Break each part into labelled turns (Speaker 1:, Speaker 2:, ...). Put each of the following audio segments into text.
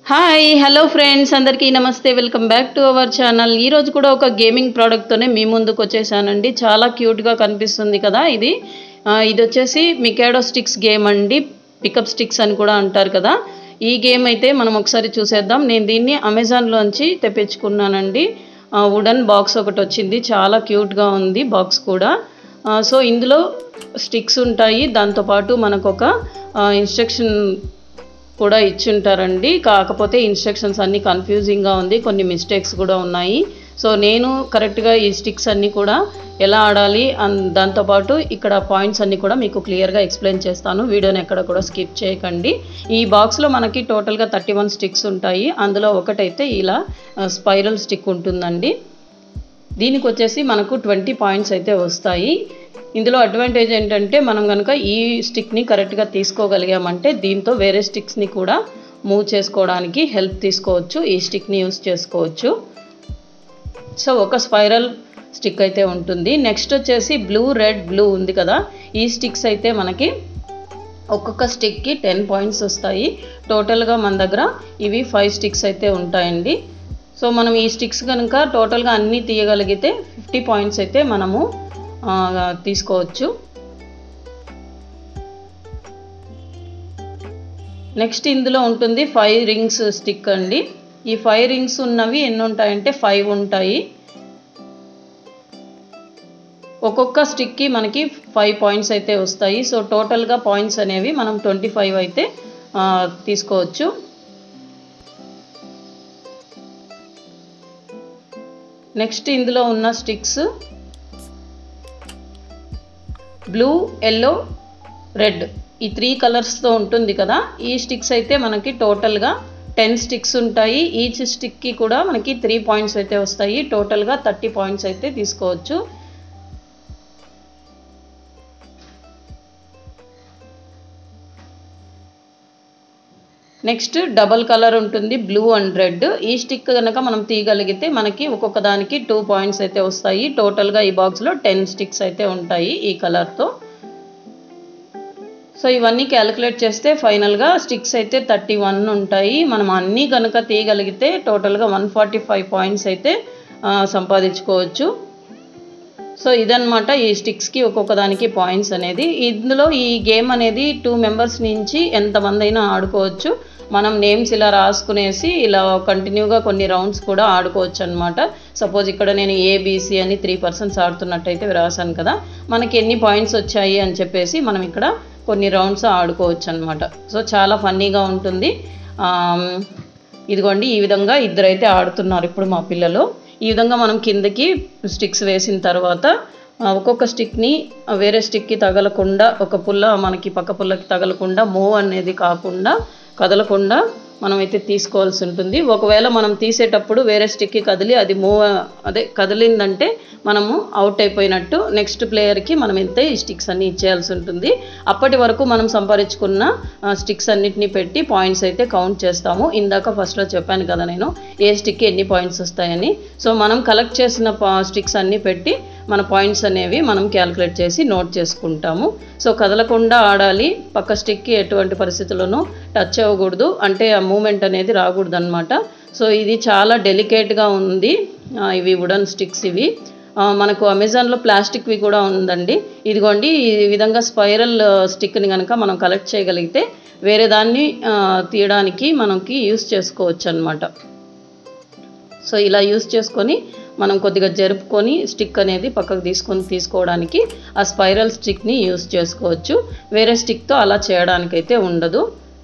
Speaker 1: hi hello friends అందరికీ నమస్తే welcome back to our channel ఈరోజు కూడా ఒక గేమింగ్ ప్రోడక్ట్తోనే మీ ముందుకు వచ్చేసానండి చాలా క్యూట్గా కనిపిస్తుంది కదా ఇది ఆ, ఇది వచ్చేసి మికాడో స్టిక్స్ గేమ్ అండి పికప్ స్టిక్స్ అని కూడా అంటారు కదా ఈ గేమ్ అయితే మనం ఒకసారి చూసేద్దాం నేను దీన్ని అమెజాన్లోంచి తెప్పించుకున్నానండి వుడన్ బాక్స్ ఒకటి వచ్చింది చాలా క్యూట్గా ఉంది బాక్స్ కూడా ఆ, సో ఇందులో స్టిక్స్ ఉంటాయి దాంతోపాటు మనకు ఒక ఇన్స్ట్రక్షన్ కూడా ఇచ్చుంటారండి కాకపోతే ఇన్స్ట్రక్షన్స్ అన్నీ కన్ఫ్యూజింగ్గా ఉంది కొన్ని మిస్టేక్స్ కూడా ఉన్నాయి సో నేను కరెక్ట్గా ఈ స్టిక్స్ అన్నీ కూడా ఎలా ఆడాలి అన్- దాంతోపాటు ఇక్కడ పాయింట్స్ అన్నీ కూడా మీకు క్లియర్గా ఎక్స్ప్లెయిన్ చేస్తాను వీడియోని ఎక్కడ కూడా స్కిప్ చేయకండి ఈ బాక్స్లో మనకి టోటల్గా థర్టీ వన్ స్టిక్స్ ఉంటాయి అందులో ఒకటైతే ఇలా స్పైరల్ స్టిక్ ఉంటుందండి దీనికి వచ్చేసి మనకు ట్వంటీ పాయింట్స్ అయితే వస్తాయి ఇందులో అడ్వాంటేజ్ ఏంటంటే మనం కనుక ఈ స్టిక్ని కరెక్ట్గా తీసుకోగలిగామంటే దీంతో వేరే స్టిక్స్ని కూడా మూవ్ చేసుకోవడానికి హెల్ప్ తీసుకోవచ్చు ఈ స్టిక్ని యూస్ చేసుకోవచ్చు సో ఒక స్పైరల్ స్టిక్ అయితే ఉంటుంది నెక్స్ట్ వచ్చేసి బ్లూ రెడ్ బ్లూ ఉంది కదా ఈ స్టిక్స్ అయితే మనకి ఒక్కొక్క స్టిక్కి టెన్ పాయింట్స్ వస్తాయి టోటల్గా మన దగ్గర ఇవి ఫైవ్ స్టిక్స్ అయితే ఉంటాయండి సో మనం ఈ స్టిక్స్ కనుక టోటల్గా అన్నీ తీయగలిగితే ఫిఫ్టీ పాయింట్స్ అయితే మనము ఆ, తీసుకోవచ్చు నెక్స్ట్ ఇందులో ఉంటుంది ఫైవ్ రింగ్స్ స్టిక్ అండి ఈ ఫైవ్ రింగ్స్ ఉన్నవి ఎన్ని ఉంటాయంటే ఫైవ్ ఉంటాయి ఒక్కొక్క స్టిక్కి మనకి ఫైవ్ పాయింట్స్ అయితే వస్తాయి సో టోటల్గా పాయింట్స్ అనేవి మనం ట్వంటీ ఫైవ్ అయితే ఆ, తీసుకోవచ్చు నెక్స్ట్ ఇందులో ఉన్న స్టిక్స్ బ్లూ ఎల్లో రెడ్ ఈ త్రీ కలర్స్తో ఉంటుంది కదా ఈ స్టిక్స్ అయితే మనకి టోటల్గా టెన్ స్టిక్స్ ఉంటాయి ఈచ్ స్టిక్కి కూడా మనకి త్రీ పాయింట్స్ అయితే వస్తాయి టోటల్గా థర్టీ పాయింట్స్ అయితే తీసుకోవచ్చు నెక్స్ట్ డబల్ కలర్ ఉంటుంది బ్లూ అండ్ రెడ్ ఈ స్టిక్ కనుక మనం తీయగలిగితే మనకి ఒక్కొక్క దానికి టూ పాయింట్స్ అయితే వస్తాయి టోటల్గా ఈ బాక్స్లో టెన్ స్టిక్స్ అయితే ఉంటాయి ఈ కలర్తో సో ఇవన్నీ క్యాలిక్యులేట్ చేస్తే ఫైనల్గా స్టిక్స్ అయితే థర్టీ వన్ ఉంటాయి మనం అన్నీ కనుక తీయగలిగితే టోటల్గా వన్ ఫార్టీ ఫైవ్ పాయింట్స్ అయితే ఆ, సంపాదించుకోవచ్చు సో ఇదన్నమాట ఈ స్టిక్స్కి ఒక్కొక్క దానికి పాయింట్స్ అనేది ఇందులో ఈ గేమ్ అనేది టూ మెంబర్స్ నుంచి ఎంతమంది అయినా ఆడుకోవచ్చు మనం నేమ్స్ ఇలా రాసుకునేసి ఇలా కంటిన్యూగా కొన్ని రౌండ్స్ కూడా ఆడుకోవచ్చు అనమాట సపోజ్ ఇక్కడ నేను ఏబిసి అని త్రీ పర్సన్స్ ఆడుతున్నట్టయితే రాశాను కదా మనకి ఎన్ని పాయింట్స్ వచ్చాయి అని చెప్పేసి మనం ఇక్కడ కొన్ని రౌండ్స్ ఆడుకోవచ్చు అనమాట సో చాలా ఫన్నీగా ఉంటుంది ఆమ్, ఇదిగోండి ఈ విధంగా ఇద్దరైతే ఆడుతున్నారు ఇప్పుడు మా పిల్లలు ఈ విధంగా మనం కిందకి స్టిక్స్ వేసిన తర్వాత ఆ, ఒక్కొక్క స్టిక్ని వేరే స్టిక్కి తగలకుండా ఒక పుల్ల మనకి పక్క పుల్లకి తగలకుండా మూవ్ అనేది కాకుండా కదలకుండా మనమైతే తీసుకోవాల్సి ఉంటుంది ఒకవేళ మనం తీసేటప్పుడు వేరే స్టిక్కి కదిలి అది మూవ్ అదే కదిలిందంటే మనము అవుట్ అయిపోయినట్టు నెక్స్ట్ ప్లేయర్కి మనం అయితే ఈ స్టిక్స్ అన్ని ఇచ్చేయాల్సి ఉంటుంది అప్పటి వరకు మనం సంపాదించుకున్న స్టిక్స్ అన్నిటిని పెట్టి పాయింట్స్ అయితే కౌంట్ చేస్తాము ఇందాక ఫస్ట్లో చెప్పాను కదా నేను ఏ స్టిక్కి ఎన్ని పాయింట్స్ వస్తాయని సో మనం కలెక్ట్ చేసిన స్టిక్స్ అన్నీ పెట్టి మన పాయింట్స్ అనేవి మనం క్యాలిక్యులేట్ చేసి నోట్ చేసుకుంటాము సో కదలకుండా ఆడాలి పక్క స్టిక్కి ఎటువంటి పరిస్థితుల్లోనూ టచ్ అవ్వకూడదు అంటే ఆ మూమెంట్ అనేది రాకూడదు అనమాట సో ఇది చాలా డెలికేట్గా ఉంది ఆ, ఇవి వుడన్ స్టిక్స్ ఇవి ఆ, మనకు అమెజాన్లో ప్లాస్టిక్వి కూడా ఉందండి ఇదిగోండి ఈ విధంగా స్పైరల్ స్టిక్ని కనుక మనం కలెక్ట్ చేయగలిగితే వేరే దాన్ని ఆ, తీయడానికి మనకి యూస్ చేసుకోవచ్చు అనమాట సో ఇలా యూస్ చేసుకొని మనం కొద్దిగా జరుపుకొని స్టిక్ అనేది పక్కకు తీసుకొని తీసుకోవడానికి ఆ స్పైరల్ స్టిక్ని యూస్ చేసుకోవచ్చు వేరే స్టిక్తో అలా చేయడానికైతే ఉండదు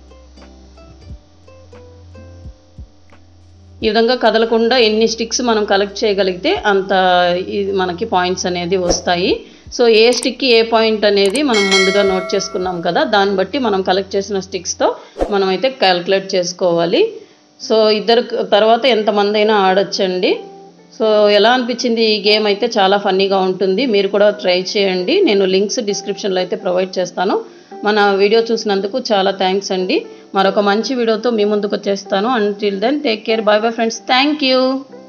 Speaker 1: ఈ విధంగా కదలకుండా ఎన్ని స్టిక్స్ మనం కలెక్ట్ చేయగలిగితే అంత ఇది మనకి పాయింట్స్ అనేది వస్తాయి సో ఏ స్టిక్కి ఏ పాయింట్ అనేది మనం ముందుగా నోట్ చేసుకున్నాం కదా దాన్ని బట్టి మనం కలెక్ట్ చేసిన స్టిక్స్తో మనం అయితే క్యాల్కులేట్ చేసుకోవాలి సో ఇద్దరు తర్వాత ఎంతమంది అయినా ఆడొచ్చండి సో ఎలా అనిపించింది ఈ గేమ్ అయితే చాలా ఫన్నీగా ఉంటుంది మీరు కూడా ట్రై చేయండి నేను లింక్స్ డిస్క్రిప్షన్లో అయితే ప్రొవైడ్ చేస్తాను మన వీడియో చూసినందుకు చాలా థ్యాంక్స్ అండి మరొక మంచి వీడియోతో మీ ముందుకు వచ్చేస్తాను until then take care bye bye friends thank you